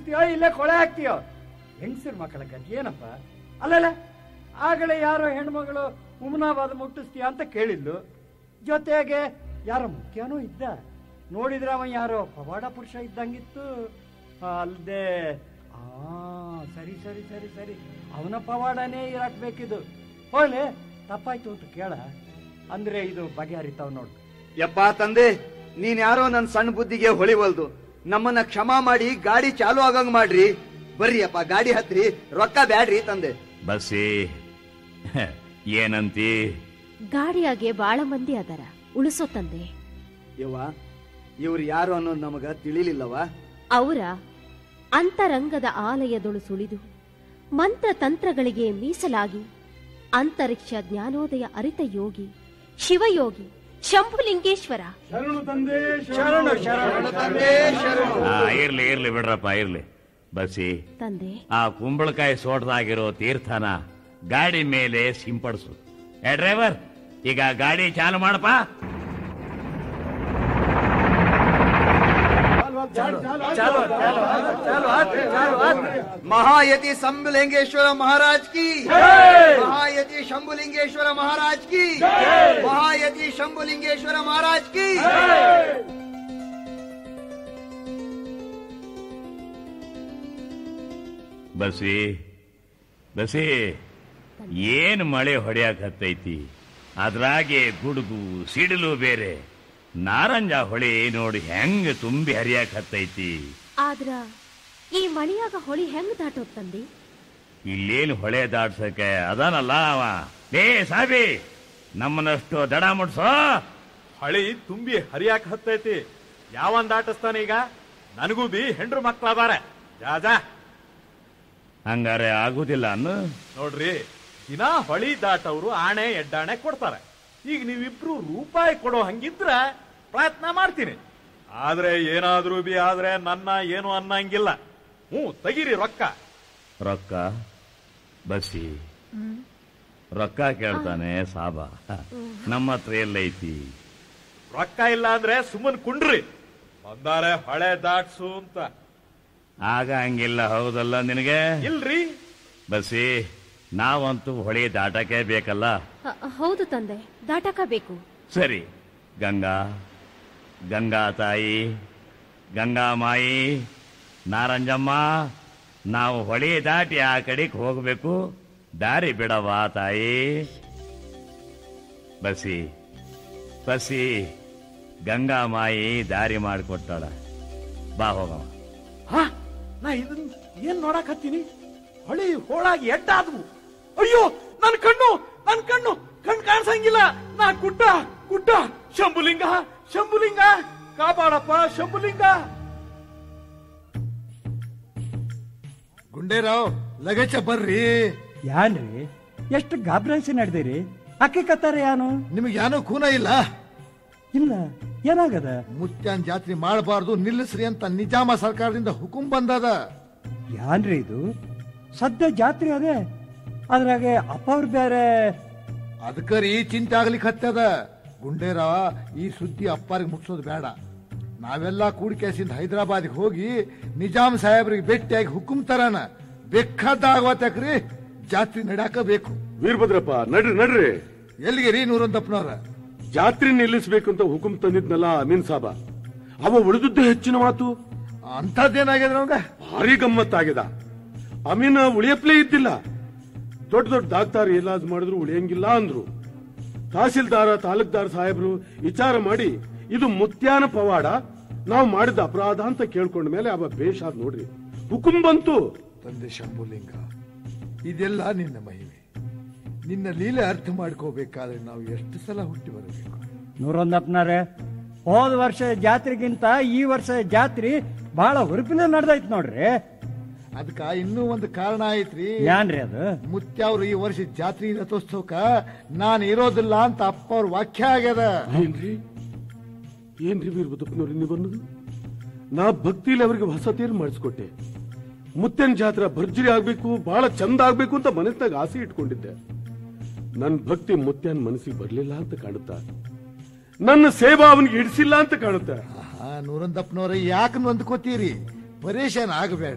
ಮುಟ್ಟಿಸ್ತೀಯೋ ಇಲ್ಲೇ ಕೊಳೆ ಹಾಕ್ತೀಯೋ ಹೆಂಗಸರ್ ಮಕ್ಕಳ ಗತಿ ಏನಪ್ಪ ಅಲ್ಲಲ್ಲ ಆಗಲೇ ಯಾರೋ ಹೆಣ್ಮಗಳು ಉಮನಾಬಾದ್ ಮುಟ್ಟಿಸ್ತೀಯ ಅಂತ ಕೇಳಿದ್ಲು ಜೊತೆಗೆ ಯಾರೋ ಮುಖ್ಯನೂ ಇದ್ದ ನೋಡಿದ್ರೆ ಅವ ಯಾರೋ ಪವಾಡ ಪುರುಷ ಇದ್ದಂಗಿತ್ತು ಅಲ್ಲದೆ ಆ ಸರಿ ಸರಿ ಸರಿ ಸರಿ ಅವನ ಪವಾಡನೇ ಇರಕ್ ಬೇಕಿದು ಹೋಗ್ಲಿ ತಪ್ಪಾಯ್ತು ಅಂತ ಕೇಳ ಅಂದ್ರೆ ಇದು ಬಗೆಹರಿತಾವ್ ನೋಡು ಯಪ್ಪ ತಂದೆ ನೀನ್ ಯಾರೋ ನನ್ ಸಣ್ಣ ಬುದ್ಧಿಗೆ ಹೊಳಿವಲ್ದು ನಮ್ಮನ್ನ ಕ್ಷಮ ಮಾಡಿ ಗಾಡಿ ಚಾಲು ಆಗಂಗ್ ಮಾಡ್ರಿ ಬರ್ರಿ ಅಪ್ಪ ಗಾಡಿ ಹತ್ರಿ ರೊಕ್ಕ ಬ್ಯಾಡ್ರಿ ತಂದೆ ಬಸ್ಸಿ ಏನಂತಿ ಗಾಡಿಯಾಗೆ ಬಾಳ ಮಂದಿ ಅದರ ಉಳಿಸೋ ತಂದೆ ಯವ್ವ ಇವ್ರು ಯಾರು ಅನ್ನೋದು ನಮಗ ತಿಳಿಲಿಲ್ಲವ ಅವರ ಅಂತರಂಗದ ಆಲಯದೊಳು ಸುಳಿದು ಮಂತ್ರ ತಂತ್ರಗಳಿಗೆ ಮೀಸಲಾಗಿ ಅಂತರಿಕ್ಷ ಜ್ಞಾನೋದಯ ಅರಿತ ಯೋಗಿ ಶಿವಯೋಗಿ ಶಂಭುಲಿಂಗೇಶ್ವರ ಶರಣು ಶರಣು ತಂದೆ ಶರಣು ಆ, ಇರ್ಲಿ ಇರ್ಲಿ ಬಿಡ್ರಪ್ಪ ಇರ್ಲಿ ಬಸ್ಸಿ ತಂದೆ ಆ ಕುಂಬಳಕಾಯಿ ಸೋಟದಾಗಿರೋ ತೀರ್ಥನ ಗಾಡಿ ಮೇಲೆ ಸಿಂಪಡಿಸು ಏ ಡ್ರೈವರ್ ಈಗ ಗಾಡಿ ಚಾಲು ಮಾಡಪ್ಪ महायति शंभुलिंगेश्वर महाराज की महायति शंभुलिंगेश्वर महाराज की महायति शंभुलिंगेश्वर महाराज की ಬಸ್ಸಿ ಬಸ್ಸಿ ಏನ್ ಮಳೆ ಹೊಡೆಯಕ್ ಹತ್ತೈತಿ ಅದ್ರಾಗೆ ಗುಡುಗು ಸಿಡಿಲು ಬೇರೆ ನಾರಂಜ ಹೊಳೆ ನೋಡಿ ಹೆಂಗ್ ತುಂಬಿ ಹರಿಯಕ್ ಹತ್ತೈತಿ ಆದ್ರ ಈ ಮಣಿಯಾಗ ಹೊಳಿ ಹೆಂಗ್ ದಾಟೋದ್ ತಂದೆ ಇಲ್ಲೇನು ಹೊಳೆ ದಾಟ್ಸಕ್ಕೆ ಅದಾನಲ್ಲ ಅವ ಲೇ ಸಾಬಿ ನಮ್ಮನಷ್ಟು ದಡ ಮುಡ್ಸೋ ಹಳಿ ತುಂಬಿ ಹರಿಯಾಕ ಹತ್ತೈತಿ ಯಾವನ್ ದಾಟಿಸ್ತಾನ ಈಗ ನನಗೂ ಬಿ ಹೆಂಡ್ರು ಮಕ್ಳದಾರೆ ಜಾಜಾ ಹಂಗಾರೆ ಆಗುದಿಲ್ಲ ಅನ್ನು ನೋಡ್ರಿ ದಿನಾ ಹೊಳಿ ದಾಟವ್ರು ಆಣೆ ಎಡ್ಡಾಣೆ ಕೊಡ್ತಾರೆ ಈಗ ನೀವಿಬ್ರು ರೂಪಾಯಿ ಕೊಡೋ ಹಂಗಿದ್ರ ಪ್ರಯತ್ನ ಮಾಡ್ತೀನಿ ಆದ್ರೆ ಏನಾದ್ರೂ ಬಿ ಆದ್ರೆ ನನ್ನ ಏನು ಅನ್ನಂಗಿಲ್ಲ ಹ್ಞೂ ತೆಗೀರಿ ರೊಕ್ಕ ರೊಕ್ಕ ಬಸ್ಸಿ ರೊಕ್ಕ ಕೇಳ್ತಾನೆ ಸಾಬ ನಮ್ಮ ಹತ್ರ ಎಲ್ಲೈತಿ ರೊಕ್ಕ ಇಲ್ಲ ಅಂದ್ರೆ ಸುಮ್ಮನ್ ಕುಂಡ್ರಿ ಬಂದಾರೆ ಹೊಳೆ ದಾಟ್ಸು ಅಂತ ಆಗ ಹಂಗಿಲ್ಲ ಹೌದಲ್ಲ ನಿನಗೆ ಇಲ್ರಿ ಬಸ್ಸಿ ನಾವಂತೂ ಹೊಳೆ ದಾಟಕ್ಕೆ ಬೇಕಲ್ಲ ಹ- ಹೌದು ತಂದೆ ದಾಟಕ ಬೇಕು ಸರಿ ಗಂಗಾ ಗಂಗಾ ತಾಯಿ ಗಂಗಾ ಮಾಯಿ ನಾರಂಜಮ್ಮ ನಾವು ಹೊಳೆ ದಾಟಿ ಆ ಕಡೆಗೆ ಹೋಗ್ಬೇಕು ದಾರಿ ಬಿಡವಾ ತಾಯಿ ಬಸಿ ಬಸಿ ಗಂಗಾ ಮಾಯಿ ದಾರಿ ಮಾಡಿಕೊಟ್ಟಾಳ ಬಾ ಹೋಗವ ಹಾ ನಾ ಇದನ್ ಏನ್ ನೋಡಕ್ ಹತ್ತೀನಿ ಹೊಳಿ ಹೋಳಾಗಿ ಎಡ್ಡಾದ್ವು ಅಯ್ಯೋ ನನ್ ಕಣ್ಣು ನನ್ ಕಣ್ಣು ಕಣ್ ಕಾಣಿಸಂಗಿಲ್ಲ ನಾ ಗುಡ್ಡ ಗುಡ್ಡ ಶಂಭುಲಿಂಗ ಶಂಭುಲಿಂಗ ಕಾಪಾಡಪ್ಪ ಶಂಭುಲಿಂಗ ಗುಂಡೇರಾವ್ ಲಗೇಜ ಬರ್ರಿ ಯಾನ್ರಿ ಎಷ್ಟು ಗಾಬ್ರಾಯಿಸಿ ನಡೆದಿರಿ ಅಕ್ಕಿ ಕತ್ತಾರೆ ಯಾನು ನಿಮಗೆ ಯಾನೋ ಖೂನ ಇಲ್ಲ ಇಲ್ಲ ಏನಾಗದ ಮುತ್ಯಾನ್ ಜಾತ್ರೆ ಮಾಡಬಾರ್ದು ನಿಲ್ಲಿಸ್ರಿ ಅಂತ ನಿಜಾಮ ಸರ್ಕಾರದಿಂದ ಹುಕುಂ ಬಂದದ ಯಾನ್ರಿ ಇದು ಸದ್ಯ ಜಾತ್ರೆ ಅದೇ ಅದ್ರಾಗೆ ಅಪ್ಪ ಅವ್ರು ಬೇರೆ ಅದಕ್ಕರಿ ಚಿಂತೆ ಆಗ್ಲಿಕ್ಕೆ ಹತ್ತದ ಗುಂಡೇರಾವ ಈ ಸುದ್ದಿ ಅಪ್ಪಾರಿಗೆ ಮುಟ್ಸೋದು ಬೇಡ ನಾವೆಲ್ಲ ಕೂಡಿಕೆಸಿಂದ ಹೈದರಾಬಾದ್ಗೆ ಹೋಗಿ ನಿಜಾಮ್ ಸಾಹೇಬ್ರಿಗೆ ಭೇಟಿಯಾಗಿ ಹುಕುಂ ತರಾನ ಬೇಕಾದಾಗವತ್ತಕ್ರಿ ಜಾತ್ರೆ ನಡ್ಯಾಕ ಬೇಕು ವೀರಭದ್ರಪ್ಪ ನಡ್ರಿ ನಡ್ರಿ ಎಲ್ಲಿಗೆ ರೀ ನೂರಂತಪ್ಪನವ್ರ ಜಾತ್ರೆ ನಿಲ್ಲಿಸ್ಬೇಕು ಅಂತ ಹುಕುಂ ತಂದಿದ್ನಲ್ಲ ಅಮೀನ್ ಸಾಬ ಅವ ಉಳಿದದ್ದೇ ಹೆಚ್ಚಿನ ಮಾತು ಅಂಥದ್ದೇನಾಗ್ಯದ ಅವಂಗ ಭಾರಿ ಗಮ್ಮತ್ತಾಗಿದೆ ಅಮೀನ್ ಉಳಿಯಪ್ಲೇ ಇದ್ದಿಲ್ಲ ದೊಡ್ಡ ದೊಡ್ಡ ಡಾಕ್ಟರ್ ಇಲಾಜ್ ಮಾಡಿದ್ರು ಉಳಿಯಂಗಿಲ್ಲ ಅಂದ್ರು ತಹಸೀಲ್ದಾರ ತಾಲೂಕ್ದಾರ್ ಸಾಹೇಬ್ರು ವಿಚಾರ ಮಾಡಿ ಇದು ಮುತ್ಯಾನ ಪವಾಡ ನಾವು ಮಾಡಿದ ಅಪರಾಧ ಅಂತ ಕೇಳ್ಕೊಂಡ ಮೇಲೆ ಅವ ಬೇಷಾದ್ ನೋಡ್ರಿ ಹುಕುಂ ಬಂತು ತಂದೆ ಶಂಭುಲಿಂಗ ಇದೆಲ್ಲ ನಿನ್ನ ಮಹಿಮೆ ನಿನ್ನ ಲೀಲೆ ಅರ್ಥ ಮಾಡ್ಕೋಬೇಕಾದ್ರೆ ನಾವು ಎಷ್ಟು ಸಲ ಹುಟ್ಟಿ ಬರಬೇಕು ನೂರೊಂದಪ್ಪನಾರೆ ಹೋದ ವರ್ಷ ಜಾತ್ರೆಗಿಂತ ಈ ವರ್ಷ ಜಾತ್ರೆ ಬಹಳ ಹುರುಪಿನ ನಡೆದೈತ್ ನೋಡ್ರಿ ಅದಕ್ಕ ಇನ್ನೂ ಒಂದು ಕಾರಣ ಐತ್ರಿ ಏನ್ರಿ ಅದು ಮುತ್ಯಾವ್ರು ಈ ವರ್ಷ ಜಾತ್ರೆ ರಥೋತ್ಸವಕ್ಕ ನಾನು ಇರೋದಿಲ್ಲ ಅಂತ ಅಪ್ಪ ಅವ್ರ ವಾಕ್ಯ ಆಗ್ಯದ ಏನ್ರಿ ಏನ್ರಿ ವೀರಭದ್ರಪ್ಪನವ್ರಿ ನೀವು ಅನ್ನೋದು ನಾ ಭಕ್ತಿಲಿ ಅವರಿಗೆ ಹೊಸ ತೇರು ಮಾಡಿಸ್ಕೊಟ್ಟೆ ಮುತ್ತೇನ್ ಜಾತ್ರೆ ಭರ್ಜರಿ ಆಗ್ಬೇಕು ಬಹಳ ಚಂದ ಆಗ್ಬೇಕು ಅಂತ ಮನಸ್ನಾಗ ಆಸೆ ಇಟ್ಕೊಂಡಿದ್ದೆ ನನ್ನ ಭಕ್ತಿ ಮುತ್ಯಾನ್ ಮನಸ್ಸಿಗೆ ಬರ್ಲಿಲ್ಲ ಅಂತ ಕಾಣುತ್ತ ನನ್ನ ಸೇವಾ ಅವನಿಗೆ ಹಿಡಿಸಿಲ್ಲ ಅಂತ ಕಾಣುತ್ತೆ ನೂರಂದಪ್ಪನವ್ರ ಯಾಕೆ ನೊಂದ್ಕೋತೀರಿ ಪರೇಶಾನ್ ಆಗಬೇಡ